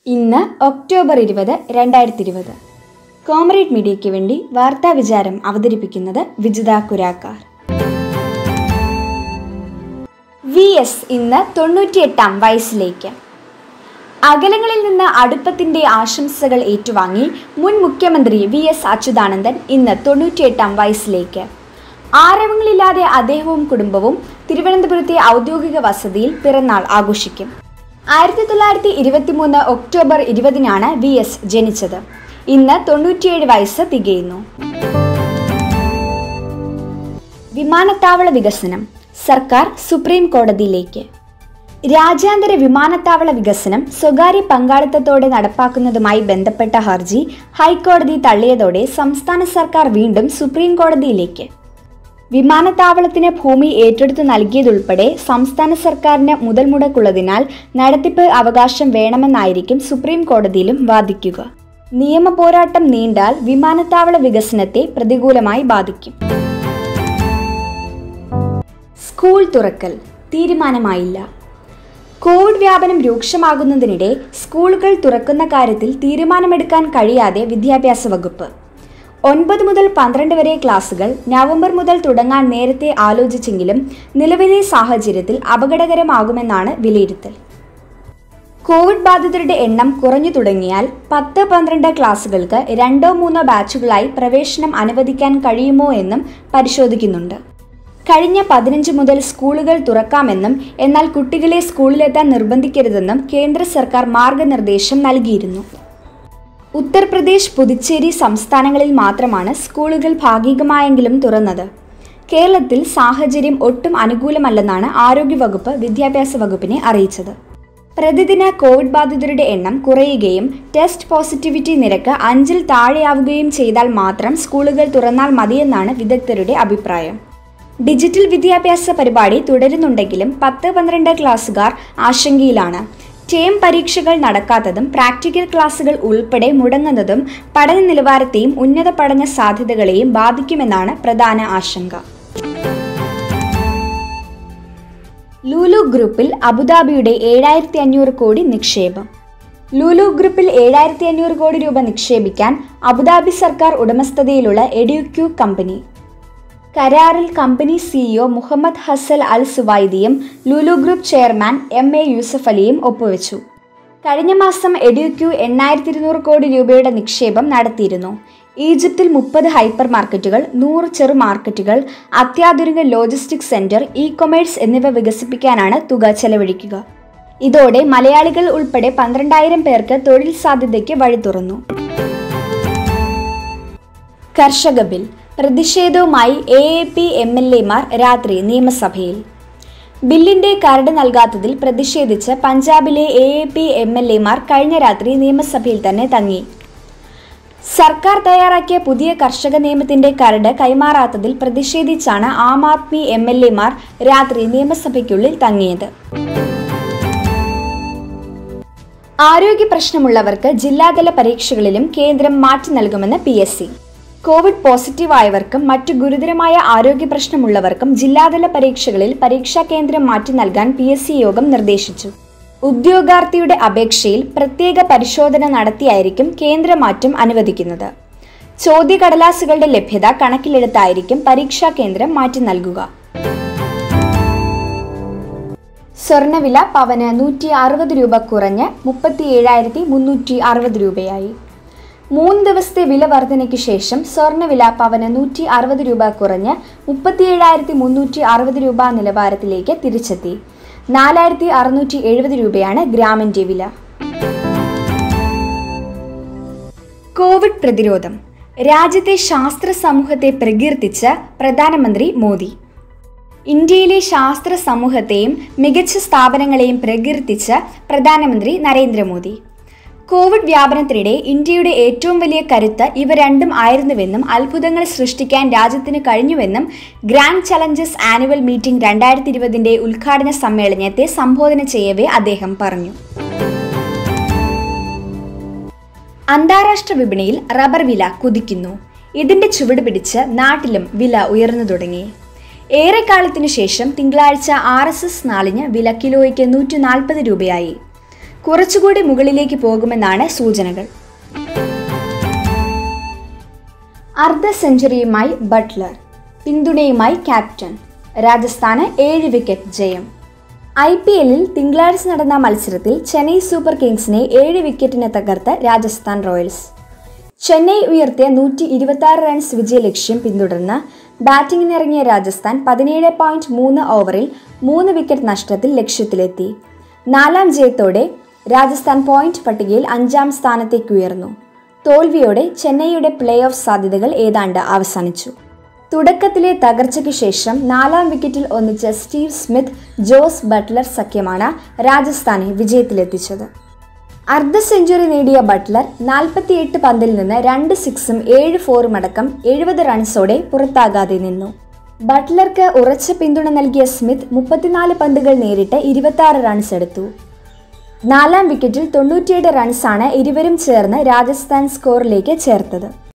ഇന്ന് ഒക്ടോബർ ഇരുപത് രണ്ടായിരത്തി ഇരുപത് കോമറേറ്റ് മീഡിയയ്ക്ക് വേണ്ടി വാർത്താ വിചാരം അവതരിപ്പിക്കുന്നത് വിജിത കുരാക്കാർ വി എസ് ഇന്ന് തൊണ്ണൂറ്റിയെട്ടാം വയസ്സിലേക്ക് അകലങ്ങളിൽ നിന്ന് അടുപ്പത്തിന്റെ ആശംസകൾ ഏറ്റുവാങ്ങി മുൻ മുഖ്യമന്ത്രി വി എസ് അച്യുതാനന്ദൻ ഇന്ന് തൊണ്ണൂറ്റിയെട്ടാം വയസ്സിലേക്ക് ആരവങ്ങളില്ലാതെ അദ്ദേഹവും കുടുംബവും തിരുവനന്തപുരത്തെ ഔദ്യോഗിക വസതിയിൽ പിറന്നാൾ ആഘോഷിക്കും ആയിരത്തി തൊള്ളായിരത്തി ഇരുപത്തിമൂന്ന് ഒക്ടോബർ ഇരുപതിനാണ് വി എസ് ജനിച്ചത് ഇന്ന് തൊണ്ണൂറ്റിയേഴ് വയസ്സ് തികയുന്നു വിമാനത്താവള വികസനം സർക്കാർ സുപ്രീം കോടതിയിലേക്ക് രാജ്യാന്തര വിമാനത്താവള വികസനം സ്വകാര്യ പങ്കാളിത്തത്തോടെ നടപ്പാക്കുന്നതുമായി ബന്ധപ്പെട്ട ഹർജി ഹൈക്കോടതി തള്ളിയതോടെ സംസ്ഥാന സർക്കാർ വീണ്ടും സുപ്രീം കോടതിയിലേക്ക് വിമാനത്താവളത്തിന് ഭൂമി ഏറ്റെടുത്തു നൽകിയതുൾപ്പെടെ സംസ്ഥാന സർക്കാരിന് മുതൽ മുടക്കുള്ളതിനാൽ നടത്തിപ്പ് അവകാശം വേണമെന്നായിരിക്കും സുപ്രീം കോടതിയിലും വാദിക്കുക നിയമ പോരാട്ടം നീണ്ടാൽ വിമാനത്താവള വികസനത്തെ പ്രതികൂലമായി ബാധിക്കും സ്കൂൾ തുറക്കൽ തീരുമാനമായില്ല കോവിഡ് വ്യാപനം രൂക്ഷമാകുന്നതിനിടെ സ്കൂളുകൾ തുറക്കുന്ന കാര്യത്തിൽ തീരുമാനമെടുക്കാൻ കഴിയാതെ വിദ്യാഭ്യാസ വകുപ്പ് ഒൻപത് മുതൽ പന്ത്രണ്ട് വരെ ക്ലാസുകൾ നവംബർ മുതൽ തുടങ്ങാൻ നേരത്തെ ആലോചിച്ചെങ്കിലും നിലവിലെ സാഹചര്യത്തിൽ അപകടകരമാകുമെന്നാണ് വിലയിരുത്തൽ കോവിഡ് ബാധിതരുടെ എണ്ണം കുറഞ്ഞു തുടങ്ങിയാൽ പത്ത് പന്ത്രണ്ട് ക്ലാസുകൾക്ക് രണ്ടോ മൂന്നോ ബാച്ചുകളായി പ്രവേശനം അനുവദിക്കാൻ കഴിയുമോ എന്നും പരിശോധിക്കുന്നുണ്ട് കഴിഞ്ഞ പതിനഞ്ച് മുതൽ സ്കൂളുകൾ തുറക്കാമെന്നും എന്നാൽ കുട്ടികളെ സ്കൂളിലെത്താൻ നിർബന്ധിക്കരുതെന്നും കേന്ദ്ര സർക്കാർ മാർഗനിർദ്ദേശം നൽകിയിരുന്നു ഉത്തർപ്രദേശ് പുതുച്ചേരി സംസ്ഥാനങ്ങളിൽ മാത്രമാണ് സ്കൂളുകൾ ഭാഗികമായെങ്കിലും തുറന്നത് കേരളത്തിൽ സാഹചര്യം ഒട്ടും അനുകൂലമല്ലെന്നാണ് ആരോഗ്യവകുപ്പ് വിദ്യാഭ്യാസ വകുപ്പിനെ അറിയിച്ചത് പ്രതിദിന കോവിഡ് ബാധിതരുടെ എണ്ണം കുറയുകയും ടെസ്റ്റ് പോസിറ്റിവിറ്റി നിരക്ക് അഞ്ചിൽ താഴെയാവുകയും ചെയ്താൽ മാത്രം സ്കൂളുകൾ തുറന്നാൽ മതിയെന്നാണ് വിദഗ്ധരുടെ അഭിപ്രായം ഡിജിറ്റൽ വിദ്യാഭ്യാസ പരിപാടി തുടരുന്നുണ്ടെങ്കിലും പത്ത് പന്ത്രണ്ട് ക്ലാസ്സുകാർ ആശങ്കയിലാണ് ടേം പരീക്ഷകൾ നടക്കാത്തതും പ്രാക്ടിക്കൽ ക്ലാസുകൾ ഉൾപ്പെടെ മുടങ്ങുന്നതും പഠന നിലവാരത്തെയും ഉന്നത പഠന സാധ്യതകളെയും ബാധിക്കുമെന്നാണ് പ്രധാന ആശങ്ക ലൂലു ഗ്രൂപ്പിൽ അബുദാബിയുടെ ഏഴായിരത്തി അഞ്ഞൂറ് കോടി നിക്ഷേപം ലൂലു ഗ്രൂപ്പിൽ ഏഴായിരത്തി അഞ്ഞൂറ് കോടി രൂപ നിക്ഷേപിക്കാൻ അബുദാബി സർക്കാർ ഉടമസ്ഥതയിലുള്ള എഡ്യൂക്യൂ കമ്പനി കരാറിൽ കമ്പനി സിഇഒ മുഹമ്മദ് ഹസൽ അൽ സുവൈദിയും Lulu group chairman M A Yusuf അലിയും ഒപ്പുവെച്ചു കഴിഞ്ഞ മാസം എഡ്യൂക്യൂ എണ്ണായിരത്തി ഇരുന്നൂറ് കോടി രൂപയുടെ നിക്ഷേപം നടത്തിയിരുന്നു ഈജിപ്തിൽ മുപ്പത് ഹൈപ്പർ മാർക്കറ്റുകൾ നൂറ് ചെറു മാർക്കറ്റുകൾ അത്യാധുനിക ലോജിസ്റ്റിക്സ് സെന്റർ ഇ കൊമേഴ്സ് എന്നിവ വികസിപ്പിക്കാനാണ് തുക ചെലവഴിക്കുക ഇതോടെ മലയാളികൾ ഉൾപ്പെടെ പന്ത്രണ്ടായിരം പേർക്ക് തൊഴിൽ സാധ്യതയ്ക്ക് വഴി തുറന്നു കർഷക ബിൽ പ്രതിഷേധവുമായി A A P M L എമാർ രാത്രി നിയമസഭയിൽ ബില്ലിന്റെ കരട് നൽകാത്തതിൽ പ്രതിഷേധിച്ച് പഞ്ചാബിലെ A A P M L എമാർ കഴിഞ്ഞ രാത്രി നിയമസഭയിൽ തന്നെ തങ്ങി സർക്കാർ തയ്യാറാക്കിയ പുതിയ കർഷക നിയമത്തിന്റെ കരട് കൈമാറാത്തതിൽ പ്രതിഷേധിച്ചാണ് ആം ആദ്മി എം എൽ എമാർ രാത്രി നിയമസഭയ്ക്കുള്ളിൽ തങ്ങിയത് ആരോഗ്യ പ്രശ്നമുള്ളവർക്ക് ജില്ലാതല പരീക്ഷകളിലും കേന്ദ്രം മാറ്റി നൽകുമെന്ന് പി എസ് സി കോവിഡ് പോസിറ്റീവായവർക്കും മറ്റു ഗുരുതരമായ ആരോഗ്യ പ്രശ്നമുള്ളവർക്കും ജില്ലാതല പരീക്ഷകളിൽ പരീക്ഷാ കേന്ദ്രം മാറ്റി നൽകാൻ പി എസ് സി യോഗം നിർദ്ദേശിച്ചു ഉദ്യോഗാർത്ഥിയുടെ അപേക്ഷയിൽ പ്രത്യേക പരിശോധന നടത്തിയായിരിക്കും കേന്ദ്രമാറ്റം അനുവദിക്കുന്നത് ചോദ്യകടലാസുകളുടെ ലഭ്യത കണക്കിലെടുത്തായിരിക്കും പരീക്ഷാ കേന്ദ്രം മാറ്റി നൽകുക സ്വർണവില പവന് നൂറ്റി അറുപത് രൂപ കുറഞ്ഞ് മുപ്പത്തി ഏഴായിരത്തി മുന്നൂറ്റി അറുപത് രൂപയായി മൂന്ന് ദിവസത്തെ വില വർധനയ്ക്ക് ശേഷം സ്വർണ്ണവില പവന് നൂറ്റി അറുപത് രൂപ കുറഞ്ഞ് മുപ്പത്തിയേഴായിരത്തി മുന്നൂറ്റി അറുപത് രൂപ നിലവാരത്തിലേക്ക് തിരിച്ചെത്തി നാലായിരത്തി അറുന്നൂറ്റി എഴുപത് രൂപയാണ് ഗ്രാമിന്റെ വില കോവിഡ് പ്രതിരോധം രാജ്യത്തെ ശാസ്ത്ര സമൂഹത്തെ പ്രകീർത്തിച്ച് പ്രധാനമന്ത്രി മോദി ഇന്ത്യയിലെ ശാസ്ത്ര സമൂഹത്തെയും മികച്ച സ്ഥാപനങ്ങളെയും പ്രകീർത്തിച്ച് പ്രധാനമന്ത്രി നരേന്ദ്രമോദി കോവിഡ് വ്യാപനത്തിനിടെ ഇന്ത്യയുടെ ഏറ്റവും വലിയ കരുത്ത് ഇവ രണ്ടും ആയിരുന്നുവെന്നും അത്ഭുതങ്ങൾ സൃഷ്ടിക്കാൻ രാജ്യത്തിന് കഴിഞ്ഞുവെന്നും ഗ്രാൻഡ് ചലഞ്ചസ് ആനുവൽ മീറ്റിംഗ് രണ്ടായിരത്തി ഇരുപതിന്റെ ഉദ്ഘാടന സമ്മേളനത്തെ സംബോധന ചെയ്യവേ അദ്ദേഹം പറഞ്ഞു അന്താരാഷ്ട്ര വിപണിയിൽ റബ്ബർ വില കുതിക്കുന്നു ഇതിന്റെ ചുവട് പിടിച്ച് നാട്ടിലും വില ഉയർന്നു തുടങ്ങി ഏറെക്കാലത്തിനു ശേഷം തിങ്കളാഴ്ച ആർ എസ് എസ് നാളിന് വില കിലോയ്ക്ക് നൂറ്റി നാൽപ്പത് രൂപയായി കുറച്ചുകൂടി മുകളിലേക്ക് പോകുമെന്നാണ് സൂചനകൾ അർദ്ധ സെഞ്ചുറിയുമായി ബട്ട്ലർ പിന്തുണയുമായി ക്യാപ്റ്റൻ രാജസ്ഥാന് ഏഴ് വിക്കറ്റ് ജയം ഐ പി എല്ലിൽ തിങ്കളാഴ്ച നടന്ന മത്സരത്തിൽ ചെന്നൈ സൂപ്പർ കിങ്സിനെ ഏഴ് വിക്കറ്റിന് തകർത്ത് രാജസ്ഥാൻ റോയൽസ് ചെന്നൈ ഉയർത്തിയ നൂറ്റി ഇരുപത്തി ആറ് റൺസ് വിജയലക്ഷ്യം പിന്തുടർന്ന് ബാറ്റിംഗിനിറങ്ങിയ രാജസ്ഥാൻ പതിനേഴ് പോയിന്റ് മൂന്ന് ഓവറിൽ മൂന്ന് വിക്കറ്റ് നഷ്ടത്തിൽ ലക്ഷ്യത്തിലെത്തി നാലാം ജയത്തോടെ രാജസ്ഥാൻ പോയിന്റ് പട്ടികയിൽ അഞ്ചാം സ്ഥാനത്തേക്ക് ഉയർന്നു തോൽവിയോടെ ചെന്നൈയുടെ പ്ലേ ഓഫ് സാധ്യതകൾ ഏതാണ്ട് അവസാനിച്ചു തുടക്കത്തിലെ തകർച്ചയ്ക്ക് ശേഷം നാലാം വിക്കറ്റിൽ ഒന്നിച്ച സ്റ്റീവ് സ്മിത്ത് ജോസ് ബട്ട്ലർ സഖ്യമാണ് രാജസ്ഥാനെ വിജയത്തിലെത്തിച്ചത് അർദ്ധ സെഞ്ചുറി നേടിയ ബട്ട്ലർ നാൽപ്പത്തിയെട്ട് പന്തിൽ നിന്ന് രണ്ട് സിക്സും ഏഴ് ഫോറും അടക്കം എഴുപത് റൺസോടെ പുറത്താകാതെ നിന്നു ബട്ട്ലർക്ക് ഉറച്ച പിന്തുണ നൽകിയ സ്മിത്ത് മുപ്പത്തിനാല് പന്തുകൾ നേരിട്ട് ഇരുപത്തി റൺസ് എടുത്തു നാലാം വിക്കറ്റിൽ തൊണ്ണൂറ്റിയേഴ് റൺസാണ് ഇരുവരും ചേർന്ന് രാജസ്ഥാൻ സ്കോറിലേക്ക് ചേർത്തത്